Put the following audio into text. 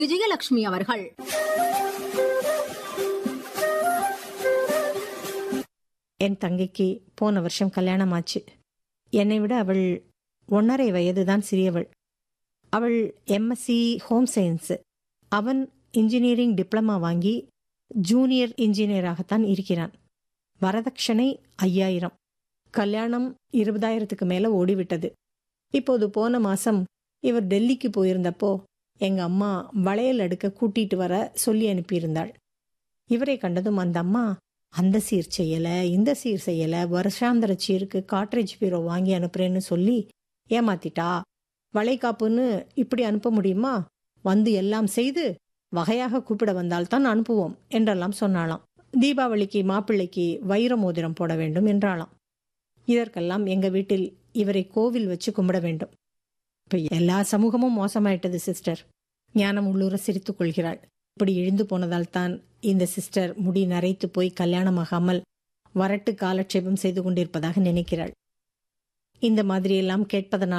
விஜயலட்சுமி அவர்கள் என் தங்கைக்கு போன வருஷம் கல்யாணம் ஆச்சு என்னை விட அவள் ஒன்றரை வயதுதான் சிறியவள் அவள் எம்எஸ்சி ஹோம் சயின்ஸ் அவன் இன்ஜினியரிங் டிப்ளமா வாங்கி ஜூனியர் இன்ஜினியராகத்தான் இருக்கிறான் வரதட்சணை ஐயாயிரம் கல்யாணம் இருபதாயிரத்துக்கு மேல ஓடிவிட்டது இப்போது போன மாசம் இவர் டெல்லிக்கு போயிருந்தப்போ எங்க அம்மா வளையல் அடுக்க கூட்டிட்டு வர சொல்லி அனுப்பியிருந்தாள் இவரை கண்டதும் அந்த அம்மா அந்த சீர் செய்யல இந்த சீர் செய்யல வருஷாந்திர சீருக்கு காட்ரேஜ் பீரோ வாங்கி அனுப்புறேன்னு சொல்லி ஏமாத்திட்டா வளைகாப்புன்னு இப்படி அனுப்ப முடியுமா வந்து எல்லாம் செய்து வகையாக கூப்பிட வந்தால்தான் அனுப்புவோம் என்றெல்லாம் சொன்னாளாம் தீபாவளிக்கு மாப்பிள்ளைக்கு வைர மோதிரம் போட வேண்டும் என்றாளாம் இதற்கெல்லாம் எங்க வீட்டில் இவரை கோவில் வச்சு கும்பிட வேண்டும் இப்ப எல்லா சமூகமும் மோசமாயிட்டது சிஸ்டர் ஞானம் உள்ளூர சிரித்துக் கொள்கிறாள் இப்படி இழிந்து போனதால் தான் இந்த சிஸ்டர் முடி நரைத்து போய் கல்யாணமாகாமல் வரட்டு காலட்சேபம் செய்து கொண்டிருப்பதாக நினைக்கிறாள் இந்த மாதிரியெல்லாம் கேட்பதனால்